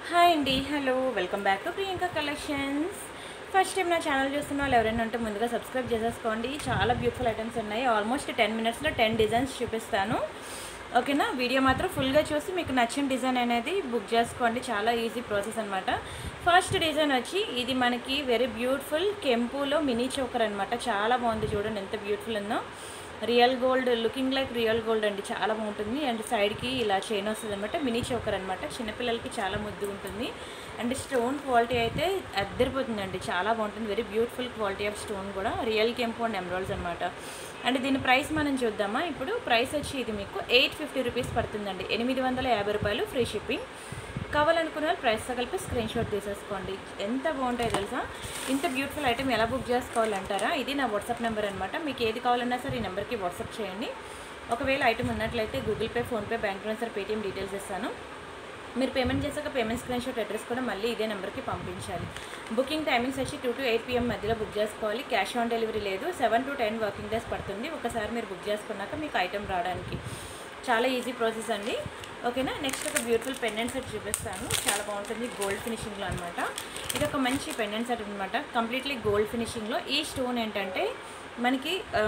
hi అండి hello welcome back to Priyanka collections first time నా channel చూస్తున్న వాళ్ళు ఎవరైనా ఉంటే ముందుగా సబ్స్క్రైబ్ చేసేసుకోండి చాలా బ్యూటిఫుల్ ఐటమ్స్ ఉన్నాయి ఆల్మోస్ట్ టెన్ మినిట్స్లో టెన్ డిజైన్స్ చూపిస్తాను ఓకేనా వీడియో మాత్రం ఫుల్గా చూసి మీకు నచ్చిన డిజైన్ అనేది బుక్ చేసుకోండి చాలా ఈజీ ప్రాసెస్ అనమాట ఫస్ట్ డిజైన్ వచ్చి ఇది మనకి వెరీ బ్యూటిఫుల్ కెంపులో మినీ చోకర్ అనమాట చాలా బాగుంది చూడండి ఎంత బ్యూటిఫుల్ ఉందో real gold looking like real gold అండి చాలా బాగుంటుంది అండ్ సైడ్కి ఇలా చైన్ వస్తుంది అనమాట మినీ చోకర్ అనమాట చిన్నపిల్లలకి చాలా ముద్దు ఉంటుంది అండ్ స్టోన్ క్వాలిటీ అయితే అద్దరిపోతుందండి చాలా బాగుంటుంది very beautiful quality of stone కూడా రియల్ కెంపు అండ్ ఎమరాల్డ్స్ అనమాట అండ్ దీని ప్రైస్ మనం చూద్దామా ఇప్పుడు ప్రైస్ వచ్చి ఇది మీకు ఎయిట్ ఫిఫ్టీ రూపీస్ పడుతుందండి ఎనిమిది వందల యాభై రూపాయలు ఫ్రీ షిప్పింగ్ కావాలనుకున్న వాళ్ళు ప్రైస్తో కలిపి స్క్రీన్ షాట్ తీసేసుకోండి ఎంత బాగుంటాయి తెలుసా ఇంత బ్యూటిఫుల్ ఐటమ్ ఎలా బుక్ చేసుకోవాలంటారా ఇది నా వాట్సాప్ నెంబర్ అనమాట మీకు ఏది కావాలన్నా సరే ఈ నెంబర్కి వాట్సాప్ చేయండి ఒకవేళ ఐటమ్ ఉన్నట్లయితే Google Pay PhonePe bank transfer Paytm details ఇస్తాను మీరు పేమెంట్ చేశాక పేమెంట్ స్క్రీన్ షాట్ అడ్రస్ కూడా మళ్ళీ ఇదే నెంబర్కి పంపించాలి బుకింగ్ టైమింగ్స్ వచ్చి టూ టు ఎయిట్ పిఎం మధ్యలో బుక్ చేసుకోవాలి క్యాష్ ఆన్ డెలివరీ లేదు seven to ten working days పడుతుంది ఒకసారి మీరు బుక్ చేసుకున్నాక మీకు ఐటమ్ రావడానికి చాలా ఈజీ ప్రాసెస్ అండి ఓకేనా నెక్స్ట్ ఒక బ్యూటిఫుల్ పెండెంట్ సెట్ చూపిస్తాను చాలా బాగుంటుంది గోల్డ్ ఫినిషింగ్లో అనమాట ఇది ఒక మంచి పెండెంట్ సెట్ అనమాట కంప్లీట్లీ గోల్డ్ ఫినిషింగ్లో ఈ స్టోన్ ఏంటంటే మనకి ఆ,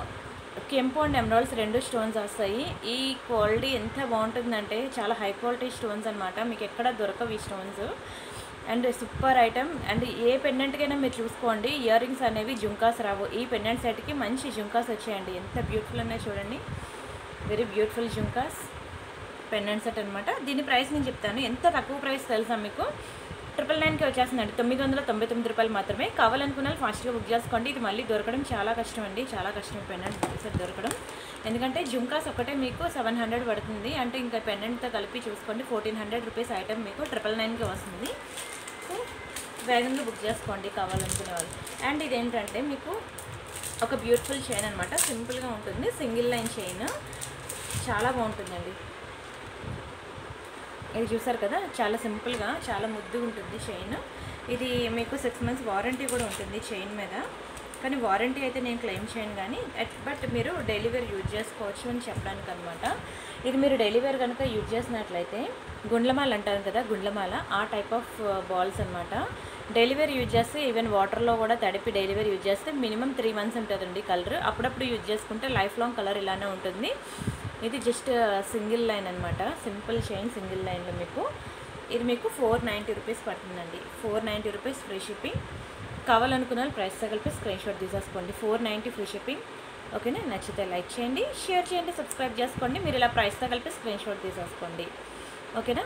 కెంపు అండ్ ఎమరాల్డ్స్ రెండు స్టోన్స్ వస్తాయి ఈ క్వాలిటీ ఎంత బాగుంటుందంటే చాలా హై క్వాలిటీ స్టోన్స్ అనమాట మీకు ఎక్కడ దొరకవు ఈ stones and super item and ఏ పెండెంట్కైనా మీరు చూసుకోండి ఇయర్ రింగ్స్ అనేవి జుంకాస్ రావు ఈ పెండెంట్ సెట్కి మంచి జుంకాస్ వచ్చాయండి ఎంత బ్యూటిఫుల్ ఉన్నాయో చూడండి very beautiful jhumkas pendant set అనమాట దీని ప్రైస్ నేను చెప్తాను ఎంత తక్కువ ప్రైస్ తెలుసా మీకు ట్రిపుల్ నైన్కి వచ్చేస్తుందండి తొమ్మిది వందల తొంభై తొమ్మిది రూపాయలు మాత్రమే కావాలనుకున్న వాళ్ళు ఫాస్ట్గా బుక్ చేసుకోండి ఇది మళ్ళీ దొరకడం చాలా కష్టం అండి చాలా కష్టం పెండెంట్ సెట్ దొరకడం ఎందుకంటే జుంకాస్ ఒకటే మీకు సెవెన్ హండ్రెడ్ పడుతుంది అంటే ఇంకా పెండెంట్తో కలిపి చూసుకోండి ఫోర్టీన్ హండ్రెడ్ రూపీస్ ఐటమ్ మీకు ట్రిపుల్ నైన్కి వస్తుంది సో వేగంగా బుక్ చేసుకోండి కావాలనుకునే వాళ్ళు అండ్ ఇదేంటంటే మీకు ఒక బ్యూటిఫుల్ చైన్ అనమాట సింపుల్గా ఉంటుంది సింగిల్ లైన్ చైన్ చాలా బాగుంటుందండి ఇది చూసారు కదా చాలా సింపుల్గా చాలా ముద్దుగా ఉంటుంది చైన్ ఇది మీకు సిక్స్ మంత్స్ వారంటీ కూడా ఉంటుంది చైన్ మీద కానీ వారంటీ అయితే నేను క్లెయిమ్ చేయను కానీ అట్- బట్ మీరు డెలివరీ యూజ్ చేసుకోవచ్చు అని చెప్పడానికి అనమాట ఇది మీరు డెలివరీ కనుక యూజ్ చేసినట్లయితే గుండ్లమాల అంటారు కదా గుండ్లమాల ఆ టైప్ ఆఫ్ బాల్స్ అనమాట డెలివరీ యూజ్ చేస్తే ఈవెన్ వాటర్లో కూడా తడిపి డెలివరీ యూజ్ చేస్తే మినిమం త్రీ మంత్స్ ఉంటుందండి కలర్ అప్పుడప్పుడు యూజ్ చేసుకుంటే లైఫ్ లాంగ్ కలర్ ఇలానే ఉంటుంది ఇది జస్ట్ సింగిల్ లైన్ అనమాట సింపుల్ చైన్ సింగిల్ లైన్లో మీకు ఇది మీకు ఫోర్ నైంటీ రూపీస్ పడుతుందండి four ninety rupees free shipping కావాలనుకున్న వాళ్ళు ప్రైస్ కలిపి స్క్రీన్ షాట్ తీసేసుకోండి ఫోర్ నైంటీ ఫ్రీ షిప్పింగ్ ఓకేనా నచ్చితే లైక్ చేయండి షేర్ చేయండి సబ్స్క్రైబ్ చేసుకోండి మీరు ఇలా ప్రైస్తో కలిపి స్క్రీన్ షాట్ తీసేసుకోండి ఓకేనా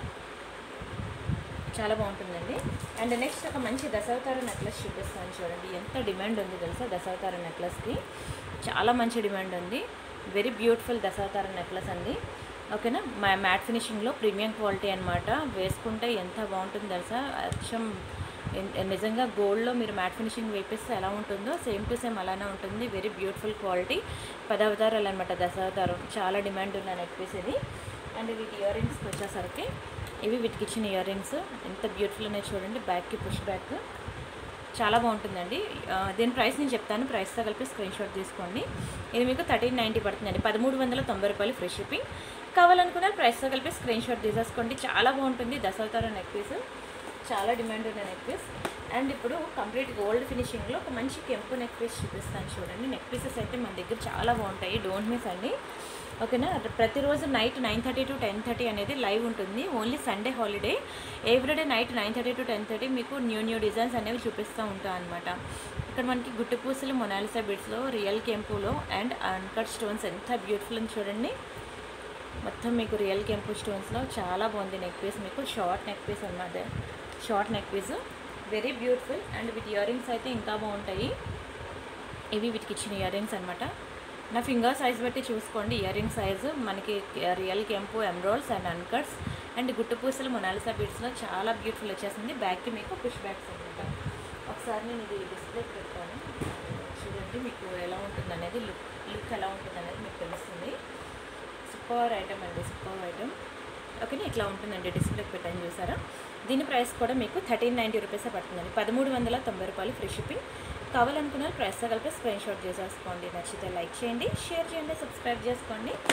చాలా బాగుంటుందండి అండ్ నెక్స్ట్ ఒక మంచి దశావతార నెక్లెస్ చూపిస్తాను చూడండి ఎంత డిమాండ్ ఉంది తెలుసా దశావతార నెక్లెస్కి చాలా మంచి డిమాండ్ ఉంది వెరీ బ్యూటిఫుల్ దశావతార నెక్లెస్ అండి ఓకేనా మా మ్యాట్ ఫినిషింగ్లో ప్రీమియం క్వాలిటీ అనమాట వేసుకుంటే ఎంత బాగుంటుంది తెలుసా అచ్చం ఎన్- నిజంగా గోల్డ్లో మీరు మ్యాట్ ఫినిషింగ్ వేపిస్తే ఎలా ఉంటుందో సేమ్ టు సేమ్ అలానే ఉంటుంది వెరీ బ్యూటిఫుల్ క్వాలిటీ పదవతారాలు అనమాట దశావతారం చాలా డిమాండ్ ఉన్న నెక్ పీస్ ఇది అండ్ వీటి ఇయర్ రింగ్స్కి వచ్చేసరికి ఇవి వీటికి ఇచ్చిన ఇయర్ రింగ్స్ ఎంత బ్యూటిఫుల్ ఉన్నాయి చూడండి బ్యాక్కి పుష్ బ్యాక్ చాలా బాగుంటుందండి ఆ, దీని ప్రైస్ నేను చెప్తాను ప్రైస్తో కలిపి స్క్రీన్ షాట్ తీసుకోండి ఇది మీకు థర్టీన్ నైంటీ పడుతుందండి పదమూడు వందల తొంభై రూపాయలు ఫ్రీ షిప్పింగ్ కావాలనుకున్న ప్రైస్తో కలిపి స్క్రీన్ షాట్ తీసేసుకోండి చాలా బాగుంటుంది దశావతార నెక్ పీస్ చాలా డిమాండ్ ఉన్న నెక్ పీస్ అండ్ ఇప్పుడు కంప్లీట్ గోల్డ్ ఫినిషింగ్లో ఒక మంచి కెంపు నెక్ పీస్ చూపిస్తాను చూడండి నెక్ పీసెస్ అయితే మన దగ్గర చాలా బాగుంటాయి డోంట్ మిస్ అండి ఓకేనా ప్రతిరోజు night nine thirty to ten thirty అనేది లైవ్ ఉంటుంది only Sunday holiday everyday night nine thirty to ten thirty మీకు న్యూ న్యూ డిజైన్స్ అనేవి చూపిస్తూ ఉంటాం అనమాట ఇక్కడ మనకి గుట్టు పూసలు మొనాలిసా బిడ్స్లో రియల్ కెంపులో అండ్ అన్కట్ స్టోన్స్ ఎంత బ్యూటిఫుల్ అని చూడండి మొత్తం మీకు రియల్ కెంపు స్టోన్స్లో చాలా బాగుంది నెక్ పీస్ మీకు షార్ట్ నెక్ పీస్ అన్నమాట short neck piece very beautiful and వీటి ఇయర్ రింగ్స్ అయితే ఇంకా బాగుంటాయి ఇవి వీటికి ఇచ్చిన ఇయర్ రింగ్స్ అనమాట నా ఫింగర్ సైజ్ బట్టి చూసుకోండి ఇయర్ రింగ్ సైజు మనకి రియల్ కెంపు ఎమ్రోల్స్ అండ్ అన్కట్స్ అండ్ గుట్టు పూసలు మొనాలిసా బీడ్స్లో చాలా బ్యూటిఫుల్ వచ్చేసింది బ్యాక్కి మీకు పుష్ బ్యాక్స్ అనమాట ఒకసారి నేను ఇది డిస్ప్లే పెడతాను చూడండి మీకు ఎలా ఉంటుంది అనేది లుక్ లుక్ ఎలా ఉంటుంది అనేది మీకు తెలుస్తుంది సూపర్ ఐటమ్ అండి సూపర్ ఐటమ్ ఓకేనా ఇట్లా ఉంటుందండి డిస్ప్లేకి పెట్టాను చూసారా దీని ప్రైస్ కూడా మీకు థర్టీన్ నైంటీ రూపీసే పడుతుందండి పదమూడు వందల తొంభై రూపాయలు ఫ్రీ షిప్పింగ్ కావాలనుకున్న ప్రైస్తో కలిపి స్క్రీన్ షాట్ చేసేసుకోండి నచ్చితే లైక్ చేయండి షేర్ చేయండి సబ్స్క్రైబ్ చేసుకోండి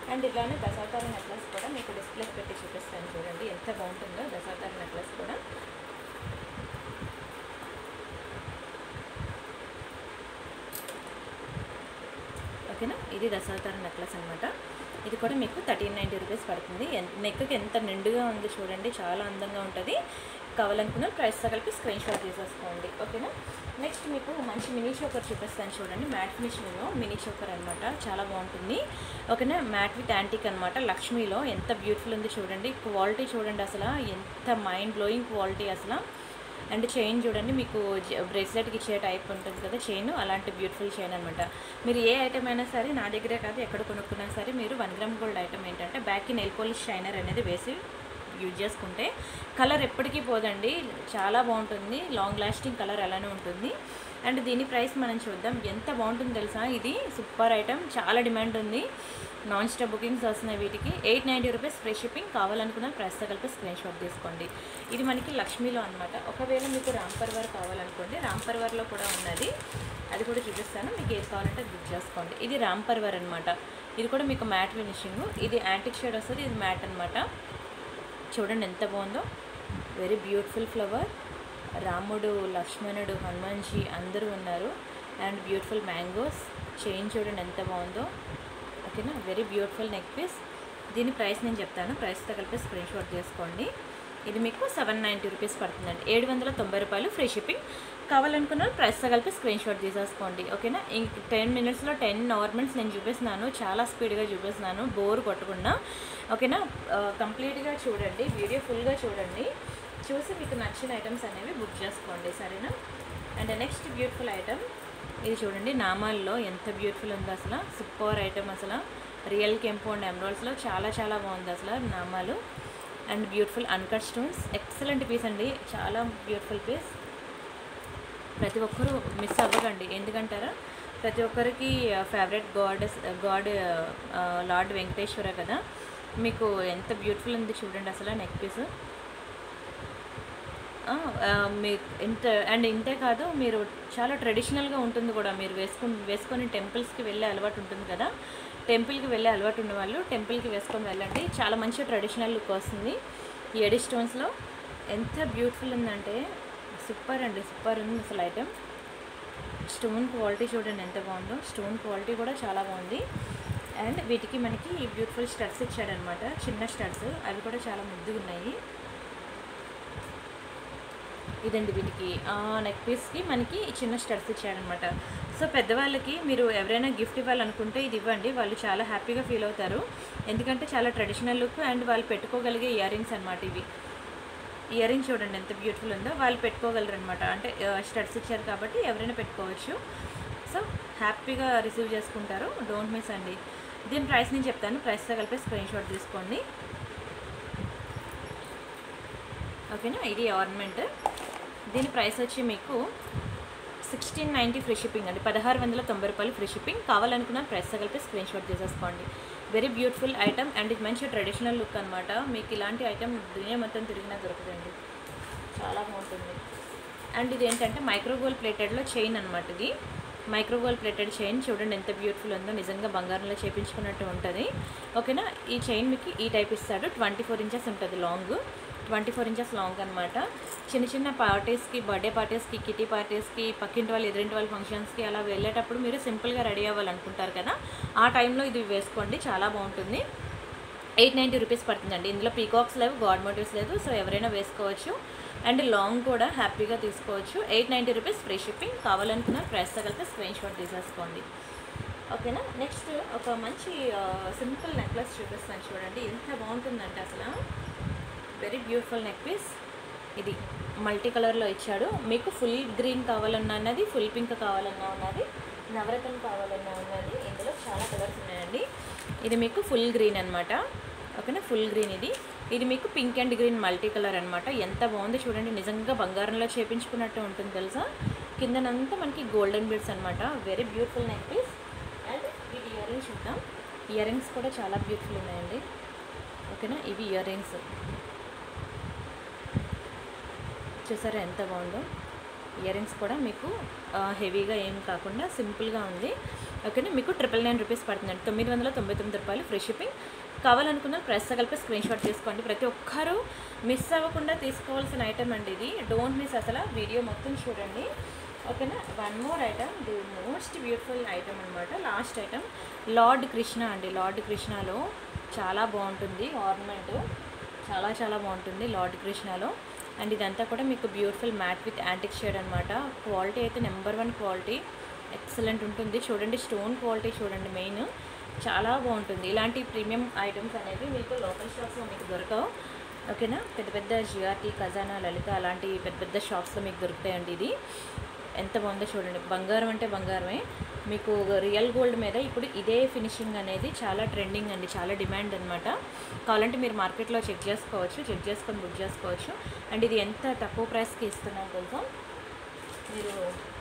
అండ్ ఇలానే దశావతార నెక్లెస్ కూడా మీకు డిస్ప్లే పెట్టి చూపిస్తాను చూడండి ఎంత బాగుంటుందో దశావతార నెక్లెస్ కూడా ఓకేనా ఇది దశావతార నెక్లెస్ అనమాట ఇది కూడా మీకు థర్టీన్ నైంటీ రూపీస్ పడుతుంది నెక్కి ఎంత నిండుగా ఉంది చూడండి చాలా అందంగా ఉంటుంది కావాలనుకున్న ప్రైస్తో కలిపి స్క్రీన్ షాట్ తీసేసుకోండి ఓకేనా నెక్స్ట్ మీకు మంచి మినీ చోకర్ చూపిస్తాను చూడండి మ్యాట్ ఫినిషింగ్లో మినీ చోకర్ అనమాట చాలా బాగుంటుంది ఓకేనా మ్యాట్ విత్ యాంటిక్ అనమాట లక్ష్మీలో ఎంత బ్యూటిఫుల్ ఉంది చూడండి క్వాలిటీ చూడండి అసలు ఎంత మైండ్ బ్లోయింగ్ క్వాలిటీ అసలు అండ్ చైన్ చూడండి మీకు బ్రేస్లెట్కి ఇచ్చే టైప్ ఉంటుంది కదా చైన్ అలాంటి బ్యూటిఫుల్ చైన్ అనమాట మీరు ఏ ఐటమ్ అయినా సరే నా దగ్గరే కాదు ఎక్కడ కొనుక్కున్నా సరే మీరు వన్ గ్రామ్ గోల్డ్ ఐటమ్ ఏంటంటే బ్యాక్కి నెయిల్ పాలిష్ షైనర్ అనేది వేసి యూజ్ చేసుకుంటే కలర్ ఎప్పటికీ పోదండి చాలా బాగుంటుంది లాంగ్ లాస్టింగ్ కలర్ అలానే ఉంటుంది అండ్ దీని ప్రైస్ మనం చూద్దాం ఎంత బాగుంటుంది తెలుసా ఇది సూపర్ ఐటమ్ చాలా డిమాండ్ ఉంది నాన్ స్టాప్ బుకింగ్స్ వస్తున్నాయి వీటికి eight ninety rupees free shipping కావాలనుకున్న ప్రైస్తో కలిపి స్క్రీన్ షాట్ తీసుకోండి ఇది మనకి లక్ష్మీలో అనమాట ఒకవేళ మీకు రాంపర్వర్ కావాలనుకోండి రాంపర్వర్లో కూడా ఉన్నది అది కూడా చూపిస్తాను మీకు ఏది కావాలంటే బుక్ చేసుకోండి ఇది రాంపర్వర్ అనమాట ఇది కూడా మీకు మ్యాట్ ఫినిషింగ్ ఇది యాంటిక్ షేడ్ వస్తుంది ఇది మ్యాట్ అనమాట చూడండి ఎంత బాగుందో వెరీ బ్యూటిఫుల్ ఫ్లవర్ రాముడు లక్ష్మణుడు హనుమాన్జీ అందరూ ఉన్నారు అండ్ బ్యూటిఫుల్ మ్యాంగోస్ చైన్ చూడండి ఎంత బాగుందో ఓకేనా వెరీ బ్యూటిఫుల్ నెక్ పీస్ దీని ప్రైస్ నేను చెప్తాను ప్రైస్తో కలిపి స్క్రీన్ షాట్ చేసుకోండి ఇది మీకు సెవెన్ నైంటీ రూపీస్ పడుతుందండి ఏడు వందల తొంభై రూపాయలు ఫ్రీ షిప్పింగ్ కావాలనుకున్న ప్రైస్తో కలిపి స్క్రీన్ షాట్ తీసేసుకోండి ఓకేనా ఇంక టెన్ మినిట్స్లో టెన్ ఆర్నమెంట్స్ నేను చూపిస్తున్నాను చాలా స్పీడ్గా చూపిస్తున్నాను బోర్ కొట్టకుండా ఓకేనా కంప్లీట్గా చూడండి వీడియో ఫుల్గా చూడండి చూసి మీకు నచ్చిన ఐటమ్స్ అనేవి బుక్ చేసుకోండి సరేనా అండ్ నెక్స్ట్ బ్యూటిఫుల్ ఐటమ్ ఇది చూడండి నామాల్లో ఎంత బ్యూటిఫుల్ ఉందో అసలు సూపర్ ఐటమ్ అసలు రియల్ కెంపు అండ్ ఎమరాల్డ్స్లో చాలా చాలా బాగుంది అసలు నామాలు and beautiful uncut stones excellent piece అండి చాలా బ్యూటిఫుల్ పీస్ ప్రతి ఒక్కరూ మిస్ అవ్వకండి ఎందుకంటారా ప్రతి ఒక్కరికి favourite god god lord Venkateswara కదా మీకు ఎంత బ్యూటిఫుల్ ఉంది చూడండి అసలు నెక్ పీస్ మీ ఇంత అండ్ ఇంతే కాదు మీరు చాలా ట్రెడిషనల్గా ఉంటుంది కూడా మీరు వేసుకుని వేసుకొని టెంపుల్స్కి వెళ్ళే అలవాటు ఉంటుంది కదా టెంపుల్కి వెళ్ళే అలవాటు ఉన్న వాళ్ళు టెంపుల్కి వేసుకొని వెళ్ళండి చాలా మంచి ట్రెడిషనల్ లుక్ వస్తుంది ఈ ఎడి స్టోన్స్లో ఎంత బ్యూటిఫుల్ ఉందంటే సూపర్ అండి సూపర్ ఉంది అసలు ఐటమ్ స్టోన్ క్వాలిటీ చూడండి ఎంత బాగుందో స్టోన్ క్వాలిటీ కూడా చాలా బాగుంది అండ్ వీటికి మనకి బ్యూటిఫుల్ స్టడ్స్ ఇచ్చాడనమాట చిన్న స్టడ్స్ అవి కూడా చాలా ముద్దుగా ఉన్నాయి ఇదండి వీటికి నెక్ పీస్కి మనకి చిన్న స్టడ్స్ ఇచ్చాడనమాట సో పెద్దవాళ్ళకి మీరు ఎవరైనా గిఫ్ట్ ఇవ్వాలనుకుంటే ఇది ఇవ్వండి వాళ్ళు చాలా హ్యాపీగా ఫీల్ అవుతారు ఎందుకంటే చాలా ట్రెడిషనల్ లుక్ అండ్ వాళ్ళు పెట్టుకోగలిగే ఇయర్ రింగ్స్ అనమాట ఇవి ఇయర్ రింగ్ చూడండి ఎంత బ్యూటిఫుల్ ఉందో వాళ్ళు పెట్టుకోగలరు అనమాట అంటే స్టడ్స్ ఇచ్చారు కాబట్టి ఎవరైనా పెట్టుకోవచ్చు సో హ్యాపీగా రిసీవ్ చేసుకుంటారు డోంట్ మిస్ అండి దీని ప్రైస్ నేను చెప్తాను ప్రైస్తో కలిపి స్క్రీన్ షాట్ తీసుకోండి ఓకేనా ఇది ఆర్నమెంట్ దీని ప్రైస్ వచ్చి మీకు సిక్స్టీన్ నైంటీ ఫ్రీ షిప్పింగ్ అండి పదహారు వందల తొంభై రూపాయలు ఫ్రీ షిప్పింగ్ కావాలనుకున్న ప్రైస్ కలిపి స్క్రీన్ షాట్ తీసేసుకోండి వెరీ బ్యూటిఫుల్ ఐటమ్ అండ్ ఇది మంచి ట్రెడిషనల్ లుక్ అనమాట మీకు ఇలాంటి ఐటమ్ దునియా మొత్తం తిరిగినా దొరుకుతుంది చాలా బాగుంటుంది అండ్ ఇది ఏంటంటే మైక్రోగోల్ ప్లేటెడ్లో చైన్ అనమాట ఇది మైక్రోగోల్ ప్లేటెడ్ చైన్ చూడండి ఎంత బ్యూటిఫుల్ ఉందో నిజంగా బంగారంలో చేపించుకున్నట్టు ఉంటుంది ఓకేనా ఈ చైన్ మీకు ఈ టైప్ ఇస్తాడు ట్వంటీ ఫోర్ ఇంచెస్ ఉంటుంది long twenty four inches long అనమాట చిన్న చిన్న పార్టీస్కి బర్త్డే పార్టీస్కి కిటీ పార్టీస్కి పక్కింటి వాళ్ళు ఎదురింటి వాళ్ళ ఫంక్షన్స్కి అలా వెళ్ళేటప్పుడు మీరు సింపుల్గా రెడీ అవ్వాలనుకుంటారు కదా ఆ టైంలో ఇది వేసుకోండి చాలా బాగుంటుంది ఎయిట్ నైంటీ రూపీస్ పడుతుందండి ఇందులో పీకాక్స్ లేవు గాడ్ మోటివ్స్ లేదు సో ఎవరైనా వేసుకోవచ్చు అండ్ లాంగ్ కూడా హ్యాపీగా తీసుకోవచ్చు eight ninety rupees free shipping కావాలనుకున్న ప్రైస్తో కలిపి స్క్రీన్ షాట్ తీసేసుకోండి ఓకేనా నెక్స్ట్ ఒక మంచి సింపుల్ నెక్లెస్ చూపిస్తాను చూడండి ఎంత బాగుంటుందంటే అసలు వెరీ బ్యూటిఫుల్ నెక్ పీస్ ఇది మల్టీ కలర్లో ఇచ్చాడు మీకు ఫుల్ గ్రీన్ కావాలన్నా ఉన్నది ఫుల్ పింక్ కావాలన్నా ఉన్నది నవరత్నం కావాలన్నా ఉన్నది ఇందులో చాలా కలర్స్ ఉన్నాయండి ఇది మీకు ఫుల్ గ్రీన్ అనమాట ఓకేనా ఫుల్ గ్రీన్ ఇది ఇది మీకు pink and green multi colour అనమాట ఎంత బాగుంది చూడండి నిజంగా బంగారంలో చేపించుకున్నట్టు ఉంటుంది తెలుసా కిందనంతా మనకి గోల్డెన్ బీడ్స్ అనమాట very beautiful neck piece and ఇది ఇయర్ రింగ్స్ చూద్దాం ఇయర్ రింగ్స్ కూడా చాలా బ్యూటిఫుల్ ఉన్నాయండి ఓకేనా ఇవి ఇయర్ రింగ్స్ చూసారా ఎంత బాగుందో ఇయర్ రింగ్స్ కూడా మీకు ఆ, హెవీగా ఏం కాకుండా సింపుల్గా ఉంది ఓకేనా మీకు ట్రిపుల్ నైన్ రూపీస్ పడుతుందండి తొమ్మిది వందల తొంభై తొమ్మిది రూపాయలు ఫ్రీ షిప్పింగ్ కావాలనుకున్న ప్రెస్ కలిపి స్క్రీన్ షాట్ తీసుకోండి ప్రతి ఒక్కరూ మిస్ అవ్వకుండా తీసుకోవాల్సిన ఐటమ్ అండి ఇది డోంట్ మిస్ అసలు వీడియో మొత్తం చూడండి ఓకేనా one more item the most beautiful item అనమాట లాస్ట్ ఐటమ్ లార్డ్ కృష్ణ అండి లార్డ్ కృష్ణలో చాలా బాగుంటుంది ఆర్నమెంట్ చాలా చాలా బాగుంటుంది లార్డ్ కృష్ణలో అండ్ ఇదంతా కూడా మీకు beautiful matte with antique shade అనమాట క్వాలిటీ అయితే నెంబర్ వన్ క్వాలిటీ ఎక్సలెంట్ ఉంటుంది చూడండి స్టోన్ క్వాలిటీ చూడండి మెయిన్ చాలా బాగుంటుంది ఇలాంటి ప్రీమియం ఐటమ్స్ అనేవి మీకు లోకల్ షాప్స్లో మీకు దొరకవు ఓకేనా పెద్ద పెద్ద జిఆర్టీ ఖజానా లలిత అలాంటి పెద్ద పెద్ద షాప్స్లో మీకు దొరుకుతాయండి ఇది ఎంత బాగుందో చూడండి బంగారం అంటే బంగారమే మీకు రియల్ గోల్డ్ మీద ఇప్పుడు ఇదే ఫినిషింగ్ అనేది చాలా ట్రెండింగ్ అండి చాలా డిమాండ్ అనమాట కావాలంటే మీరు మార్కెట్లో చెక్ చేసుకోవచ్చు చెక్ చేసుకొని బుక్ చేసుకోవచ్చు అండ్ ఇది ఎంత తక్కువ ప్రైస్కి ఇస్తున్నాం తెలుసా మీరు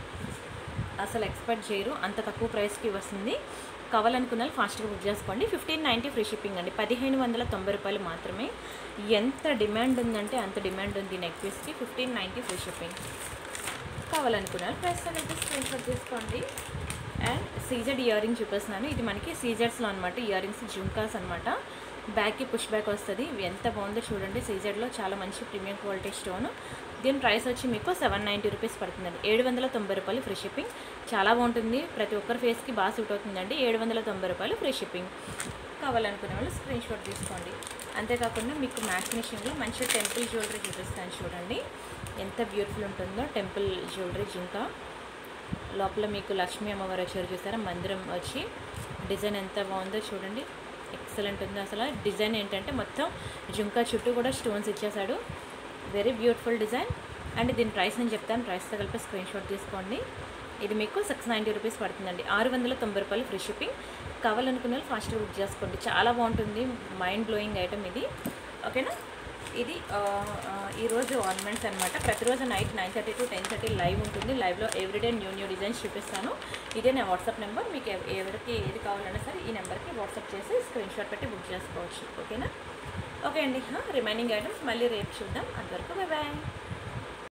అసలు ఎక్స్పెక్ట్ చేయరు అంత తక్కువ ప్రైస్కి వస్తుంది కావాలనుకున్న వాళ్ళు ఫాస్ట్గా బుక్ చేసుకోండి ఫిఫ్టీన్ నైంటీ ఫ్రీ షిప్పింగ్ అండి పదిహేను వందల తొంభై రూపాయలు మాత్రమే ఎంత డిమాండ్ ఉందంటే అంత డిమాండ్ ఉంది నెక్ పీస్కి ఫిఫ్టీన్ నైంటీ ఫ్రీ షిప్పింగ్ కావాలనుకున్నారు ప్రైస్ అనేది స్క్రీన్ షాట్ తీసుకోండి అండ్ సీజెడ్ ఇయర్ రింగ్ చూపిస్తున్నాను ఇది మనకి సీజెడ్స్లో అనమాట ఇయర్ రింగ్స్ జుంకాస్ అనమాట బ్యాక్కి పుష్ బ్యాక్ వస్తుంది ఇవి ఎంత బాగుందో చూడండి సీజెడ్లో చాలా మంచి ప్రీమియం క్వాలిటీ స్టోన్ దీని ప్రైస్ వచ్చి మీకు సెవెన్ నైంటీ రూపీస్ పడుతుందండి ఏడు వందల తొంభై రూపాయలు ఫ్రీ షిప్పింగ్ చాలా బాగుంటుంది ప్రతి ఒక్కరి ఫేస్కి బాగా సూట్ అవుతుందండి ఏడు వందల తొంభై రూపాయలు ఫ్రీ షిప్పింగ్ కావాలనుకునే వాళ్ళు స్క్రీన్ షాట్ తీసుకోండి అంతేకాకుండా మీకు మ్యాట్ ఫినిషింగ్లో మంచి టెంపుల్ జ్యువెలరీ చూపిస్తాను చూడండి ఎంత బ్యూటిఫుల్ ఉంటుందో టెంపుల్ జ్యువెలరీ జింకా లోపల మీకు లక్ష్మీ అమ్మవారు వచ్చారు చూసారా మందిరం వచ్చి డిజైన్ ఎంత బాగుందో చూడండి ఎక్సలెంట్ ఉంది అసలు డిజైన్ ఏంటంటే మొత్తం జుంకా చుట్టూ కూడా స్టోన్స్ ఇచ్చేసాడు వెరీ బ్యూటిఫుల్ డిజైన్ అండ్ దీని ప్రైస్ నేను చెప్తాను ప్రైస్తో కలిపి స్క్రీన్ షాట్ తీసుకోండి ఇది మీకు సిక్స్ నైంటీ రూపీస్ పడుతుందండి ఆరు వందల తొంభై రూపాయలు ఫ్రీ షిప్పింగ్ కావాలనుకున్న వాళ్ళు ఫాస్ట్గా బుక్ చేసుకోండి చాలా బాగుంటుంది మైండ్ బ్లోయింగ్ ఐటమ్ ఇది ఓకేనా ఇది ఆ, ఆ, ఈరోజు ఆర్నమెంట్స్ అనమాట ప్రతిరోజు night nine thirty to ten thirty live ఉంటుంది లైవ్లో ఎవ్రీడే న్యూ న్యూ డిజైన్స్ చూపిస్తాను ఇదే నా వాట్సాప్ నెంబర్ మీకు ఎవ- ఎవరికి ఏది కావాలన్నా సరే ఈ నెంబర్కి వాట్సాప్ చేసి స్క్రీన్ షాట్ పెట్టి బుక్ చేసుకోవచ్చు ఓకేనా ఓకే అండి రిమైనింగ్ ఐటమ్స్ మళ్ళీ రేపు చూద్దాం అంతవరకు బాయ్ బాయ్